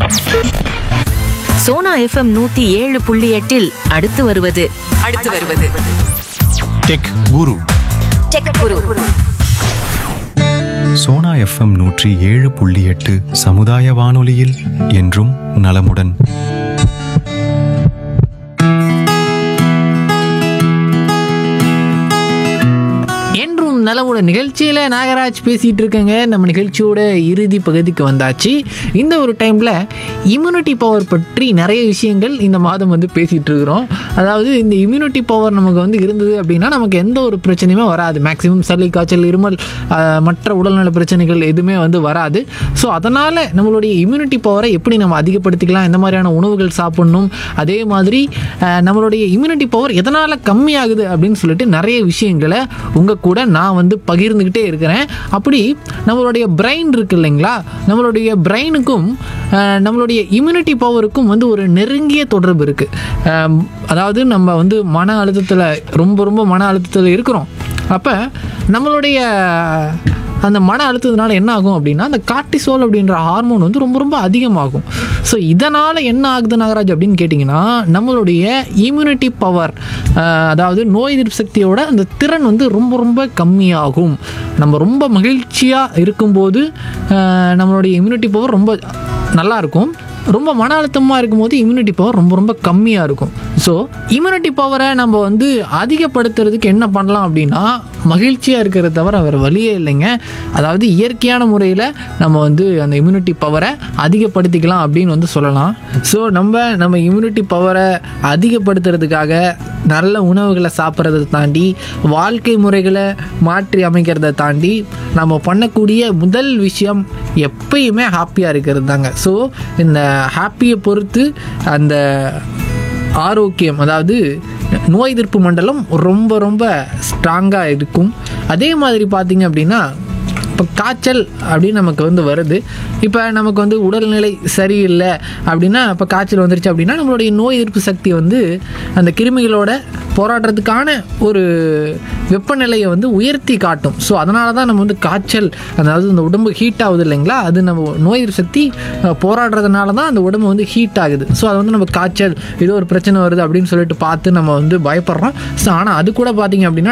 Sona FM நூத்தி ஏழு புள்ளி எட்டில் அடுத்து வருவது அடுத்து வருவது tech guru tech guru Sona FM நூற்றி ஏழு புள்ளி எட்டு சமுதாய வானொலியில் என்றும் நலமுடன் என்றும் நலமுட நிகழ்ச்சியில் நாகராஜ் பேசிகிட்டு இருக்கேங்க நம்ம நிகழ்ச்சியோட இறுதி பகுதிக்கு வந்தாச்சு இந்த ஒரு டைமில் இம்யூனிட்டி பவர் பற்றி நிறைய விஷயங்கள் இந்த மாதம் வந்து பேசிகிட்டு இருக்கிறோம் அதாவது இந்த இம்யூனிட்டி பவர் நமக்கு வந்து இருந்தது அப்படின்னா நமக்கு எந்த ஒரு பிரச்சனையுமே வராது மேக்ஸிமம் சளி காய்ச்சல் இருமல் ஆஹ், மற்ற உடல்நல பிரச்சனைகள் எதுவுமே வந்து வராது ஸோ அதனால் நம்மளுடைய இம்யூனிட்டி பவரை எப்படி நம்ம அதிகப்படுத்திக்கலாம் எந்த மாதிரியான உணவுகள் சாப்பிடணும் அதே மாதிரி ஆஹ், நம்மளுடைய இம்யூனிட்டி பவர் எதனால் கம்மியாகுது அப்படின்னு சொல்லிட்டு நிறைய விஷயங்களை உங்கள் கூட நான் வந்து பகிர்ந்துக்கிட்டே இருக்கிறேன் அப்படி நம்மளுடைய பிரெயின் இருக்கு இல்லைங்களா நம்மளுடைய பிரெயினுக்கும் நம்மளுடைய இம்யூனிட்டி பவருக்கும் வந்து ஒரு நெருங்கிய தொடர்பு இருக்குது அதாவது நம்ம வந்து மன அழுத்தத்தில் ரொம்ப ரொம்ப மன அழுத்தத்தில் இருக்கிறோம் அப்போ நம்மளுடைய அந்த மன அழுத்தத்தினால என்ன ஆகும் அப்படின்னா அந்த கார்டிசோல் அப்படின்ற ஹார்மோன் வந்து ரொம்ப ரொம்ப அதிகமாகும் ஸோ இதனால் என்ன ஆகுது நாகராஜ் அப்படின்னு கேட்டிங்கன்னா நம்மளுடைய இம்யூனிட்டி பவர் அதாவது நோய் எதிர்ப்பு சக்தியோட அந்த திறன் வந்து ரொம்ப ரொம்ப கம்மியாகும் நம்ம ரொம்ப மகிழ்ச்சியாக இருக்கும்போது ஆஹ், நம்மளுடைய இம்யூனிட்டி பவர் ரொம்ப நல்லா இருக்கும் ரொம்ப மன அழுத்தமாக இருக்கும்போது இம்யூனிட்டி பவர் ரொம்ப ரொம்ப கம்மியாக இருக்கும் ஸோ இம்யூனிட்டி பவரை நம்ம வந்து அதிகப்படுத்துறதுக்கு என்ன பண்ணலாம் அப்படின்னா மகிழ்ச்சியாக இருக்கிறத தவிர வேறு வழியே இல்லைங்க அதாவது இயற்கையான முறையில் நம்ம வந்து அந்த இம்யூனிட்டி பவரை அதிகப்படுத்திக்கலாம் அப்படின்னு வந்து சொல்லலாம் ஸோ நம்ம நம்ம இம்யூனிட்டி பவரை அதிகப்படுத்துறதுக்காக நல்ல உணவுகளை சாப்பிட்றதை தாண்டி வாழ்க்கை முறைகளை மாற்றி அமைக்கிறத தாண்டி நம்ம பண்ணக்கூடிய முதல் விஷயம் எப்பயுமே ஹாப்பியாக இருக்கிறது தாங்க ஸோ இந்த ஹாப்பியை பொறுத்து அந்த ஆரோக்கியம் அதாவது நோய் எதிர்ப்பு மண்டலம் ரொம்ப ரொம்ப ஸ்ட்ராங்காக இருக்கும் அதே மாதிரி பார்த்தீங்க அப்படின்னா இப்போ காய்ச்சல் அப்படின்னு நமக்கு வந்து வருது இப்போ நமக்கு வந்து உடல்நிலை சரியில்லை அப்படின்னா இப்போ காய்ச்சல் வந்துருச்சு அப்படின்னா நம்மளுடைய நோய் எதிர்ப்பு சக்தி வந்து அந்த கிருமிகளோட போராடுறதுக்கான ஒரு வெப்பநிலையை வந்து உயர்த்தி காட்டும் ஸோ அதனால தான் நம்ம வந்து காய்ச்சல் அதாவது இந்த உடம்பு ஹீட் ஆகுது இல்லைங்களா அது நம்ம நோய் எதிர்ப்பு சக்தி அஹ், போராடுறதுனால தான் அந்த உடம்பு வந்து ஹீட் ஆகுது ஸோ அது வந்து நம்ம காய்ச்சல் ஏதோ ஒரு பிரச்சனை வருது அப்படின்னு சொல்லிட்டு பார்த்து நம்ம வந்து பயப்படுறோம் ஸோ ஆனால் அது கூட பார்த்தீங்க அப்படின்னா